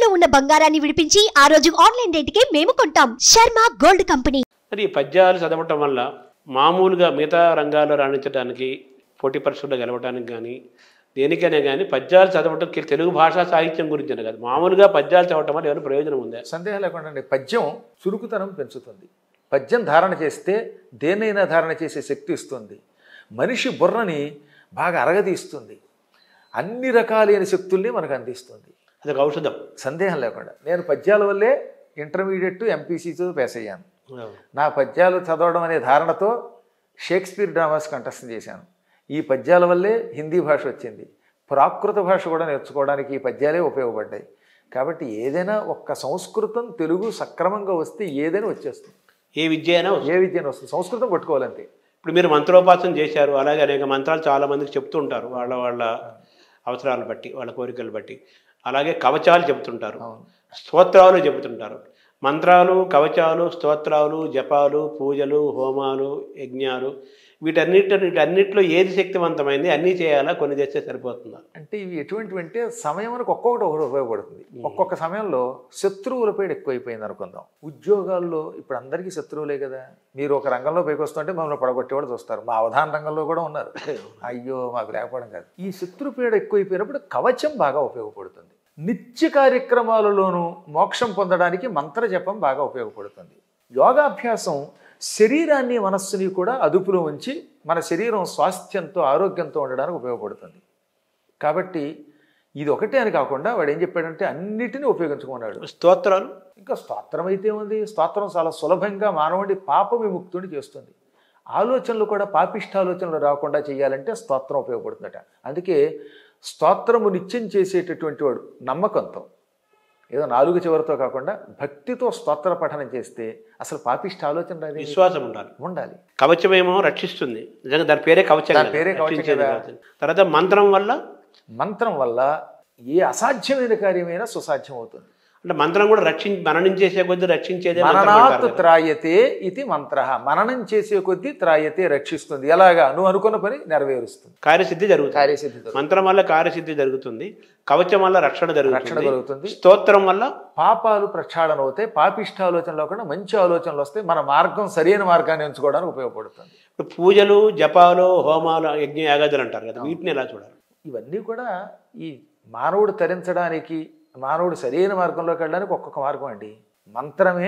తాకట్టులో ఉన్న బంగారాన్ని విడిపించి ఆ రోజు ఆన్లైన్ రేటుకే మేము కొంటాం శర్మ గోల్డ్ కంపెనీ మరి ఈ పద్యాలు చదవటం వల్ల మామూలుగా మిగతా రంగాల్లో రాణించడానికి పోటీ పరీక్షల్లో గెలవడానికి కానీ దేనికైనా కానీ పద్యాలు చదవటం కే- తెలుగు భాషా సాహిత్యం గురించి అని కాదు మామూలుగా పద్యాలు చదవటం వల్ల ఏమైనా ప్రయోజనం ఉందా సందేహం లేకుండా అండి పద్యం చురుకుతనం పెంచుతుంది పద్యం ధారణ చేస్తే దేన్నైనా ధారణ చేసే శక్తి ఇస్తుంది మనిషి బుర్రని బాగా అరగదీస్తుంది అన్ని రకాలైన శక్తుల్ని మనకు అందిస్తుంది అదొక ఔషధం సందేహం లేకుండా నేను పద్యాల వల్లే ఇంటర్మీడియట్ ఎంపీసీతో పాస్ అయ్యాను నా పద్యాలు చదవడం అనే ధారణతో షేక్స్పియర్ డ్రామాస్ కంఠస్థం చేశాను ఈ పద్యాల వల్లే హిందీ భాష వచ్చింది ప్రాకృత భాష కూడా నేర్చుకోవడానికి ఈ పద్యాలే ఉపయోగపడ్డాయి కాబట్టి ఏదైనా ఒక్క సంస్కృతం తెలుగు సక్రమంగా వస్తే ఏదైనా వచ్చేస్తుంది ఏ విద్య అయినా వస్తుంది. ఏ విద్యను వస్తుంది సంస్కృతం పట్టుకోవాలంతే ఇప్పుడు మీరు మంత్రోపాసన చేశారు అలాగే అనేక మంత్రాలు చాలా మందికి చెప్తూ ఉంటారు వాళ్ళ వాళ్ళ అవసరాలను బట్టి వాళ్ళ కోరికలు బట్టి అలాగే కవచాలు చెబుతుంటారు అవును. స్తోత్రాలు చెబుతుంటారు మంత్రాలు కవచాలు స్తోత్రాలు జపాలు పూజలు హోమాలు యజ్ఞాలు వీటన్నిటి వీటన్నిటిలో ఏది శక్తివంతమైంది అన్నీ చేయాలా కొన్ని చేస్తే సరిపోతుందా అంటే ఇవి ఎటువంటివి అంటే సమయానికి ఒక్కొక్కటి ఒకటి ఉపయోగపడుతుంది ఒక్కొక్క సమయంలో శత్రువులపై ఎక్కువైపోయింది అనుకుందాం ఉద్యోగాల్లో ఇప్పుడు అందరికీ శత్రువులే కదా మీరు ఒక రంగంలో పైకి వస్తుంటే మమ్మల్ని పడగొట్టేవాడు చూస్తారు మా అవధాన రంగంలో కూడా ఉన్నారు అయ్యో మాకు లేకపోవడం కాదు ఈ శత్రుపీడ ఎక్కువైపోయినప్పుడు కవచం బాగా ఉపయోగపడుతుంది నిత్య కార్యక్రమాలలోనూ మోక్షం పొందడానికి మంత్ర జపం బాగా ఉపయోగపడుతుంది యోగాభ్యాసం శరీరాన్ని మనస్సుని కూడా అదుపులో ఉంచి మన శరీరం స్వాస్థ్యంతో ఆరోగ్యంతో ఉండడానికి ఉపయోగపడుతుంది కాబట్టి ఇది ఒకటే అని కాకుండా వాడు ఏం చెప్పాడంటే అన్నిటినీ ఉపయోగించుకున్నాడు స్తోత్రాలు ఇంకా స్తోత్రం అయితే ఉంది స్తోత్రం చాలా సులభంగా మానవుడి పాప విముక్తుని చేస్తుంది ఆలోచనలు కూడా పాపిష్ట ఆలోచనలు రాకుండా చేయాలంటే స్తోత్రం ఉపయోగపడుతుందట అందుకే స్తోత్రము నిత్యం చేసేటటువంటి వాడు నమ్మకంతో ఏదో నాలుగు చివరితో కాకుండా భక్తితో స్తోత్ర పఠనం చేస్తే అసలు పాపిష్ట ఆలోచన రాదు విశ్వాసం ఉండాలి ఉండాలి కవచమేమో రక్షిస్తుంది నిజంగా దాని పేరే కవచం దాని కదా, పేరే కవచం రక్షించేది కదా. కవచం. తర్వాత మంత్రం వల్ల మంత్రం వల్ల ఏ అసాధ్యమైన కార్యమైనా సుసాధ్యం అవుతుంది అంటే మంత్రం కూడా రక్షి మననం చేసే కొద్దీ రక్షించేదే మంత్రం మననాత్ అంటారు కదా. త్రాయతే ఇది మంత్ర మననం చేసే కొద్దీ త్రాయతే రక్షిస్తుంది ఎలాగా నువ్వు అనుకున్న పని నెరవేరుస్తుంది కార్యసిద్ధి జరుగుతుంది కార్యసిద్ధి జరుగుతుంది. మంత్రం వల్ల కార్యసిద్ధి జరుగుతుంది కవచం వల్ల రక్షణ రక్షణ జరుగుతుంది కలుగుతుంది స్తోత్రం వల్ల పాపాలు ప్రక్షాళన అవుతాయి పాపిష్ట ఆలోచనలు కాకుండా మంచి ఆలోచనలు వస్తాయి మన మార్గం సరైన మార్గాన్ని ఎంచుకోవడానికి ఉపయోగపడుతుంది ఇప్పుడు పూజలు జపాలు హోమాలు యజ్ఞ యాగాదులు అంటారు కదా వీటిని ఎలా చూడాలి ఇవన్నీ కూడా ఈ మానవుడు తరించడానికి మానవుడు సరైన మార్గంలోకి వెళ్ళడానికి ఒక్కొక్క మార్గం అండి మంత్రమే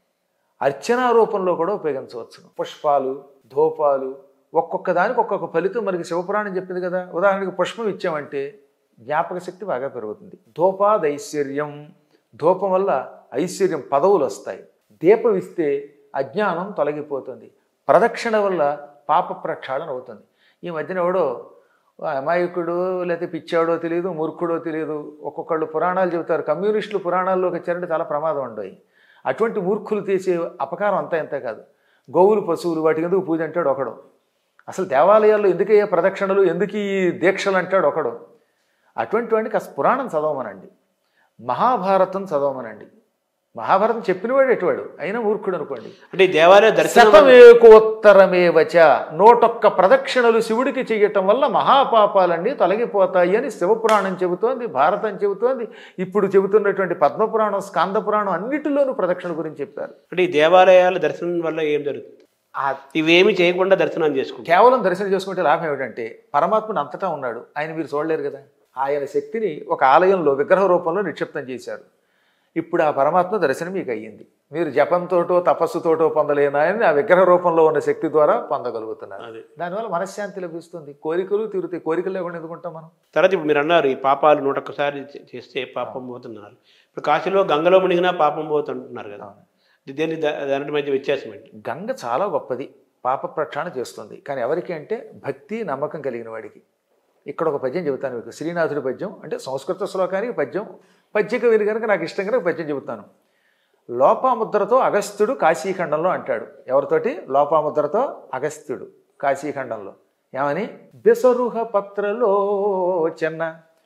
అర్చనా రూపంలో కూడా ఉపయోగించవచ్చు పుష్పాలు ధూపాలు ఒక్కొక్క దానికి ఒక్కొక్క ఫలితం మనకి శివపురాణం చెప్పింది కదా ఉదాహరణకి పుష్పం ఇచ్చామంటే జ్ఞాపక శక్తి బాగా పెరుగుతుంది ధూపాదైశ్వర్యం ధూపం వల్ల ఐశ్వర్యం పదవులు వస్తాయి దీపం ఇస్తే అజ్ఞానం తొలగిపోతుంది ప్రదక్షిణ వల్ల పాప ప్రక్షాళన అవుతుంది ఈ మధ్యన ఎవడో అమాయకుడు లేకపోతే పిచ్చాడో తెలియదు మూర్ఖుడో తెలియదు ఒక్కొక్కళ్ళు పురాణాలు చెబుతారు కమ్యూనిస్టులు పురాణాల్లోకి వచ్చారంటే చాలా ప్రమాదం ఉండవు అటువంటి మూర్ఖులు చేసే అపకారం అంతా ఎంత కాదు గోవులు పశువులు వాటికి ఎందుకు పూజ అంటాడు ఒకడు అసలు దేవాలయాల్లో ఎందుకు ఏ ప్రదక్షిణలు ఎందుకు ఈ దీక్షలు అంటాడు ఒకడు అటువంటి వాడిని కాస్త పురాణం చదవమనండి మహాభారతం చదవమనండి మహాభారతం చెప్పినవాడు ఎటువాడు అయినా మూర్ఖుడు అనుకోండి అంటే ఈ దేవాలయ దర్శనం శతమేకోత్తరమేవచ నూటొక్క ప్రదక్షిణలు శివుడికి చేయటం వల్ల మహాపాపాలన్నీ తొలగిపోతాయి అని శివపురాణం చెబుతోంది భారతం చెబుతోంది ఇప్పుడు చెబుతున్నటువంటి పద్మపురాణం స్కాంద పురాణం అన్నిటిలోనూ ప్రదక్షిణ గురించి చెప్పారు అంటే ఈ దేవాలయాల దర్శనం వల్ల ఏం జరుగుతుంది ఆ ఇవేమి చేయకుండా దర్శనం చేసుకుంటాం కేవలం దర్శనం చేసుకుంటే లాభం ఏమిటంటే పరమాత్ముడు అంతటా ఉన్నాడు ఆయన మీరు చూడలేరు కదా ఆయన శక్తిని ఒక ఆలయంలో విగ్రహ రూపంలో నిక్షిప్తం చేశారు ఇప్పుడు ఆ పరమాత్మ దర్శనం మీకు అయ్యింది మీరు జపంతోటో తపస్సుతోటో పొందలేనాయని ఆ విగ్రహ రూపంలో ఉన్న శక్తి ద్వారా పొందగలుగుతున్నారు అదే దానివల్ల మనశ్శాంతి లభిస్తుంది కోరికలు తీరుతాయి కోరికలు లేకుండా ఎందుకుంటాం మనం తర్వాత ఇప్పుడు మీరు అన్నారు ఈ పాపాలు నూట ఒక్కసారి చే- చేస్తే పాపం పోతున్నారు ఇప్పుడు కాశీలో గంగలో మునిగినా పాపం పోతుంటున్నారు కదా దేని దా- దాని మధ్య వ్యత్యాసం ఏంటి గంగ చాలా గొప్పది పాప ప్రక్షాళన చేస్తుంది కానీ ఎవరికి అంటే భక్తి నమ్మకం కలిగిన వాడికి ఇక్కడ ఒక పద్యం చెబుతాను మీకు శ్రీనాథుడి పద్యం అంటే సంస్కృత శ్లోకానికి పద్యం పద్యక విని కనుక నాకు ఇష్టం కనుక పద్యం చెబుతాను లోపాముద్రతో అగస్త్యుడు కాశీఖండంలో అంటాడు ఎవరితోటి లోపాముద్రతో అగస్త్యుడు కాశీఖండంలో ఏమని బెసరుహ పత్రలో చెన్న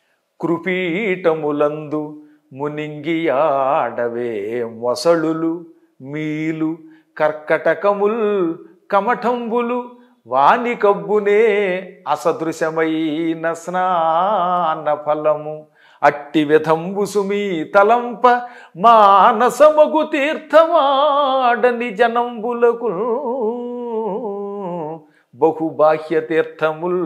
కృపీటములందు మునింగియాడవే మొసళులు మీలు కర్కటకముల్ కమఠంబులు వాని కబ్బునే అసదృశమైన స్నాన ఫలము అట్టి విధంబు సుమీ తలంప మానసమగు తీర్థమాడని జనంబులకు బహుబాహ్య తీర్థముల్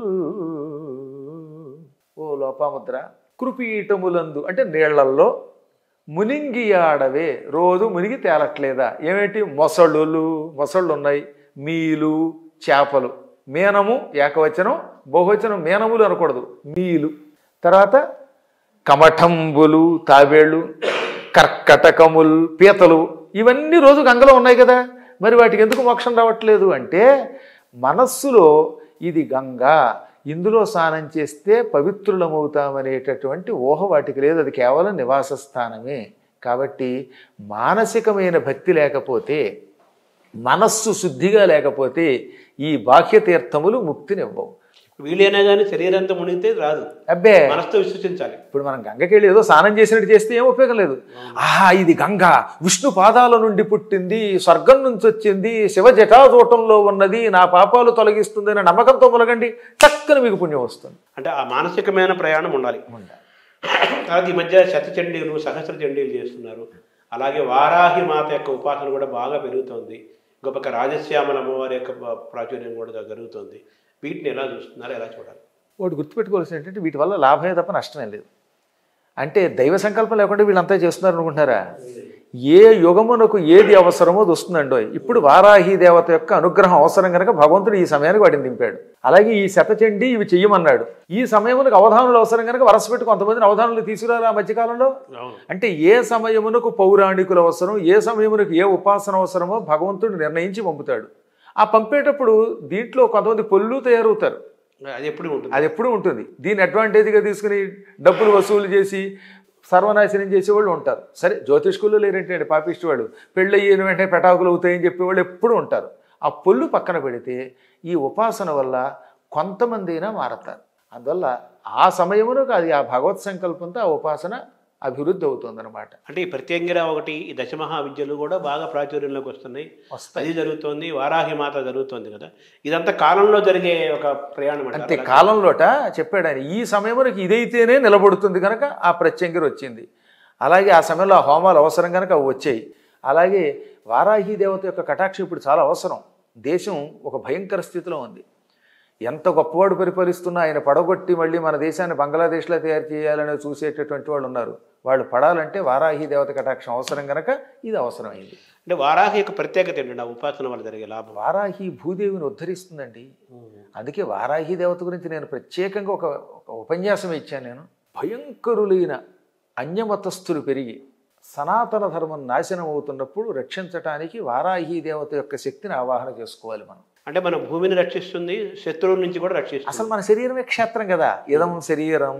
ఓ లోపాముద్ర కృపీటములందు అంటే నీళ్లల్లో మునింగి ఆడవే రోజు మునిగి తేలట్లేదా ఏమిటి మొసళ్ళు మొసళ్ళు ఉన్నాయి మీలు చేపలు మీనము ఏకవచనం బహువచనం మీనములు అనకూడదు మీలు తర్వాత కమఠంబులు తాబేళ్ళు కర్కటకములు పీతలు ఇవన్నీ రోజు గంగలో ఉన్నాయి కదా మరి వాటికి ఎందుకు మోక్షం రావట్లేదు అంటే మనస్సులో ఇది గంగ ఇందులో స్నానం చేస్తే పవిత్రులమవుతామనేటటువంటి ఊహ వాటికి లేదు అది కేవలం నివాస స్థానమే కాబట్టి మానసికమైన భక్తి లేకపోతే మనస్సు శుద్ధిగా లేకపోతే ఈ బాహ్య తీర్థములు ముక్తినివ్వవు వీలైనా కానీ శరీరంతో మునిగితే రాదు అబ్బే మనసుతో విశ్వసించాలి ఇప్పుడు మనం గంగకి వెళ్ళి ఏదో స్నానం చేసినట్టు చేస్తే ఏం ఉపయోగం లేదు ఆహా ఇది గంగ విష్ణు పాదాల నుండి పుట్టింది స్వర్గం నుంచి వచ్చింది శివ జటాజూటంలో ఉన్నది నా పాపాలు తొలగిస్తుంది అనే నమ్మకంతో మొలగండి చక్కని మీకు పుణ్యం వస్తుంది అంటే ఆ మానసికమైన ప్రయాణం ఉండాలి తర్వాత ఈ మధ్య శతచండీలు సహస్ర చండీలు చేస్తున్నారు అలాగే వారాహి మాత యొక్క ఉపాసన కూడా బాగా పెరుగుతోంది గొప్ప రాజశ్యామల అమ్మవారి యొక్క ప్రాచుర్యం కూడా జరుగుతోంది వీటిని ఎలా చూస్తున్నారు ఎలా చూడాలి వాడు గుర్తుపెట్టుకోవాల్సిన ఏంటంటే వీటి వల్ల లాభమే తప్ప నష్టమే లేదు అంటే దైవ సంకల్పం లేకుండా వీళ్ళంతా చేస్తున్నారు అనుకుంటున్నారా ఏ యుగమునకు ఏది అవసరమో అది వస్తుందండో ఇప్పుడు వారాహి దేవత యొక్క అనుగ్రహం అవసరం కనుక భగవంతుడు ఈ సమయానికి వాటిని దింపాడు అలాగే ఈ శతచండి ఇవి చెయ్యమన్నాడు ఈ సమయమునకు అవధానులు అవసరం కనుక వరసపెట్టి కొంతమందిని అవధానులు తీసుకురారు ఆ మధ్యకాలంలో అవును అంటే ఏ సమయమునకు పౌరాణికుల అవసరం ఏ సమయమునకు ఏ ఉపాసన అవసరమో భగవంతుడు నిర్ణయించి పంపుతాడు ఆ పంపేటప్పుడు దీంట్లో కొంతమంది పొల్లు తయారవుతారు అది ఎప్పుడు ఉంటుంది అది ఎప్పుడూ ఉంటుంది దీన్ని అడ్వాంటేజ్గా తీసుకుని డబ్బులు వసూలు చేసి సర్వనాశనం చేసేవాళ్ళు ఉంటారు సరే జ్యోతిష్కులు లేరేంటండి పాపిష్టి వాళ్ళు పెళ్ళి అయిన వెంటనే పెటాకులు అవుతాయని చెప్పేవాళ్ళు ఎప్పుడూ ఉంటారు ఆ పొల్లు పక్కన పెడితే ఈ ఉపాసన వల్ల కొంతమంది అయినా మారతారు అందువల్ల ఆ సమయమునకు అది ఆ భగవత్ సంకల్పంతో ఆ ఉపాసన అభివృద్ధి అవుతుందన్నమాట అంటే ఈ ప్రత్యంగిర ఒకటి ఈ దశమహా విద్యలు కూడా బాగా ప్రాచుర్యంలోకి వస్తున్నాయి వస్తాయి అది జరుగుతోంది వారాహి మాత జరుగుతోంది కదా ఇదంతా కాలంలో జరిగే ఒక ప్రయాణం అంతే అంటారు కాలంలోట చెప్పాడు ఆయన ఈ సమయమునకు ఇదైతేనే నిలబడుతుంది కనుక ఆ ప్రత్యంగిరి వచ్చింది అలాగే ఆ సమయంలో ఆ హోమాలు అవసరం కనుక అవి వచ్చాయి అలాగే వారాహి దేవత యొక్క కటాక్షం ఇప్పుడు చాలా అవసరం దేశం ఒక భయంకర స్థితిలో ఉంది ఎంత గొప్పవాడు పరిపాలిస్తున్నా ఆయన పడగొట్టి మళ్ళీ మన దేశాన్ని బంగ్లాదేశ్లో తయారు చేయాలని చూసేటటువంటి వాళ్ళు ఉన్నారు వాళ్ళు పడాలంటే వారాహి దేవత కటాక్షం అవసరం కనుక ఇది అవసరమైంది అంటే వారాహి యొక్క ప్రత్యేకత ఏంటంటే ఆ ఉపాసన వల్ల జరిగే లాభం వారాహి భూదేవిని ఉద్ధరిస్తుందండి అందుకే వారాహి దేవత గురించి నేను ప్రత్యేకంగా ఒక ఒక ఉపన్యాసం ఇచ్చాను నేను భయంకరులైన అన్యమతస్థులు పెరిగి సనాతన ధర్మం నాశనం అవుతున్నప్పుడు రక్షించటానికి వారాహి దేవత యొక్క శక్తిని ఆవాహన చేసుకోవాలి మనం అంటే మన భూమిని రక్షిస్తుంది శత్రువుల నుంచి కూడా రక్షిస్తుంది అసలు మన శరీరమే క్షేత్రం కదా ఇదం శరీరం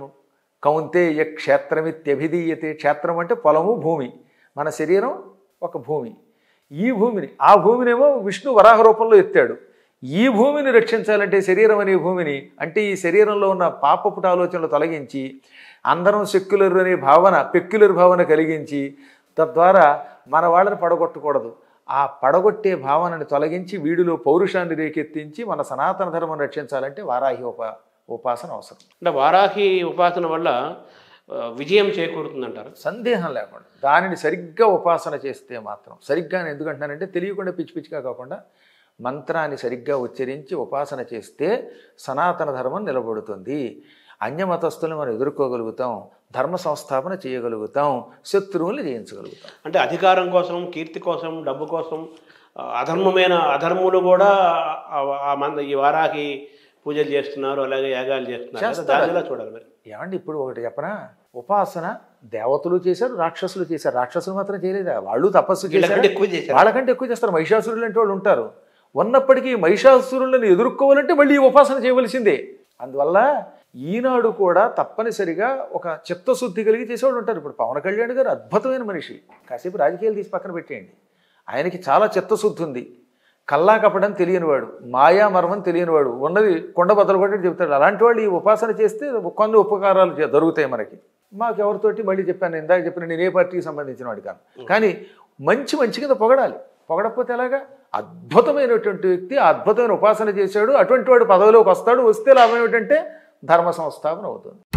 కౌంతేయ క్షేత్రమిత్యభిధీయతే క్షేత్రం అంటే పొలము భూమి మన శరీరం ఒక భూమి ఈ భూమిని ఆ భూమినేమో విష్ణు వరాహ రూపంలో ఎత్తాడు ఈ భూమిని రక్షించాలంటే శరీరం అనే భూమిని అంటే ఈ శరీరంలో ఉన్న పాపపుట ఆలోచనలు తొలగించి అందరం సెక్యులర్ అనే భావన పెక్యులర్ భావన కలిగించి తద్వారా మన వాళ్ళని పడగొట్టకూడదు ఆ పడగొట్టే భావనని తొలగించి వీడిలో పౌరుషాన్ని రేకెత్తించి మన సనాతన ధర్మం రక్షించాలంటే వారాహి ఉప ఉపాసన అవసరం అంటే వారాహి ఉపాసన వల్ల ఆ, విజయం చేకూరుతుందంటారు సందేహం లేకుండా దానిని సరిగ్గా ఉపాసన చేస్తే మాత్రం సరిగ్గా నేను ఎందుకంటున్నానంటే తెలియకుండా పిచ్చి పిచ్చిగా కాకుండా మంత్రాన్ని సరిగ్గా ఉచ్చరించి ఉపాసన చేస్తే సనాతన ధర్మం నిలబడుతుంది అన్యమతస్థులను మనం ఎదుర్కోగలుగుతాం ధర్మ సంస్థాపన చేయగలుగుతాం శత్రువుల్ని జయించగలుగుతాం అంటే అధికారం కోసం కీర్తి కోసం డబ్బు కోసం ఆ, అధర్మమైన అధర్ములు కూడా ఆ- ఆ మంద ఈ వారాహి పూజలు చేస్తున్నారు అలాగే యాగాలు చేస్తున్నారు కదా, చేస్తారు. దాన్ని ఎలా చూడాలి మరి ఏమండి ఇప్పుడు ఒకటి చెప్పనా ఉపాసన దేవతలు చేశారు రాక్షసులు చేశారు రాక్షసులు మాత్రం చేయలేదా వాళ్ళు తపస్సు వీళ్ళకంటే చేశారు ఎక్కువ చేశారు వాళ్ళకంటే ఎక్కువ చేస్తారు మహిషాసురులు అంటే వాళ్ళు ఉంటారు ఉన్నప్పటికీ మహిషాసురులను ఎదుర్కోవాలంటే మళ్ళీ ఈ ఉపాసన చేయవలసిందే అందువల్ల ఈనాడు కూడా తప్పనిసరిగా ఒక చిత్తశుద్ధి కలిగి చేసేవాళ్ళు ఉంటారు ఇప్పుడు పవన్ కళ్యాణ్ గారు అద్భుతమైన మనిషి కాసేపు రాజకీయాలు తీసి పక్కన పెట్టేయండి ఆయనకి చాలా చిత్తశుద్ధి ఉంది కల్లా కప్పడం తెలియనివాడు మాయా మర్మం తెలియనివాడు ఉన్నది కొండ బద్దలు కొట్టి చెప్తాడు అలాంటి వాళ్ళు ఈ ఉపాసన చేస్తే కొన్ని ఉపకారాలు జ- జరుగుతాయి మనకి మాకు ఎవరితోటి మళ్ళీ చెప్పాను ఇందాక చెప్పిన నేను ఏ పార్టీకి సంబంధించిన వాడు కాను కానీ మంచి మంచి కింద పొగడాలి పొగడకపోతే ఎలాగా అద్భుతమైనటువంటి వ్యక్తి ఆ అద్భుతమైన ఉపాసన చేశాడు అటువంటి వాడు పదవిలోకి వస్తాడు వస్తే లాభం ఏమిటంటే ధర్మ సంస్థాపన అవుతుంది